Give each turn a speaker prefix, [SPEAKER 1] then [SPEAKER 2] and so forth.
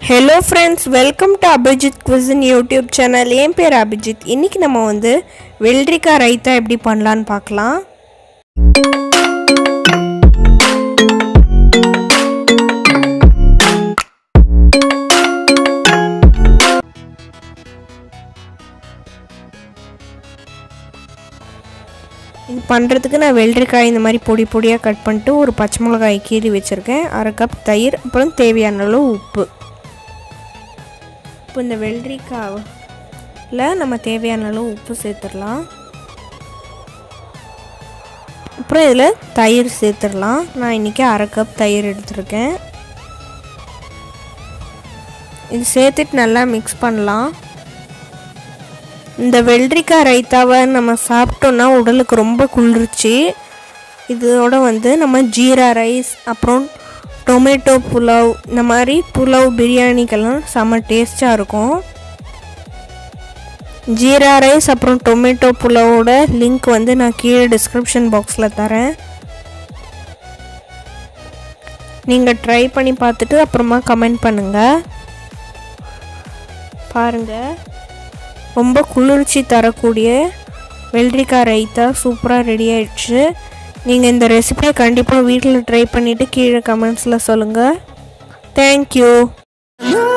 [SPEAKER 1] hello friends welcome to Abhijith குவிசன் YouTube channel என் பேர் அபிஜித் இன்றைக்கி நம்ம வந்து வெள்ளரிக்காய் ரைத்தா எப்படி பண்ணலான்னு பார்க்கலாம் இது பண்ணுறதுக்கு நான் வெள்ளரிக்காய் இந்த மாதிரி பொடி பொடியாக கட் பண்ணிட்டு ஒரு பச்சை மிளகாய் கீறி வச்சுருக்கேன் அரை கப் தயிர் அப்புறம் தேவையான அளவு உப்பு இப்போ இந்த வெள்ளரிக்காயில் நம்ம தேவையான அளவு உப்பு சேர்த்துடலாம் அப்புறம் இதில் தயிர் சேர்த்துடலாம் நான் இன்றைக்கி அரை கப் தயிர் எடுத்திருக்கேன் இது சேர்த்துட்டு நல்லா மிக்ஸ் பண்ணலாம் இந்த வெள்ளரிக்காய் ரைத்தாவை நம்ம சாப்பிட்டோன்னா உடலுக்கு ரொம்ப குளிர்ச்சி இதோட வந்து நம்ம ஜீரா ரைஸ் அப்புறம் டொமேட்டோ புலாவ் இந்த மாதிரி புலாவ் பிரியாணிக்கெல்லாம் செம்ம டேஸ்ட்டாக இருக்கும் ஜீரா ரைஸ் அப்புறம் டொமேட்டோ புலாவோட லிங்க் வந்து நான் கீழே டிஸ்கிரிப்ஷன் பாக்ஸில் தரேன் நீங்கள் ட்ரை பண்ணி பார்த்துட்டு அப்புறமா கமெண்ட் பண்ணுங்கள் பாருங்கள் ரொம்ப குளிர்ச்சி தரக்கூடிய வெள்ளரிக்காய் ரைத்தா சூப்பராக ரெடி ஆயிடுச்சு நீங்கள் இந்த ரெசிபியை கண்டிப்பாக வீட்டில் ட்ரை பண்ணிவிட்டு கீழே கமெண்ட்ஸில் சொல்லுங்கள் தேங்க்யூ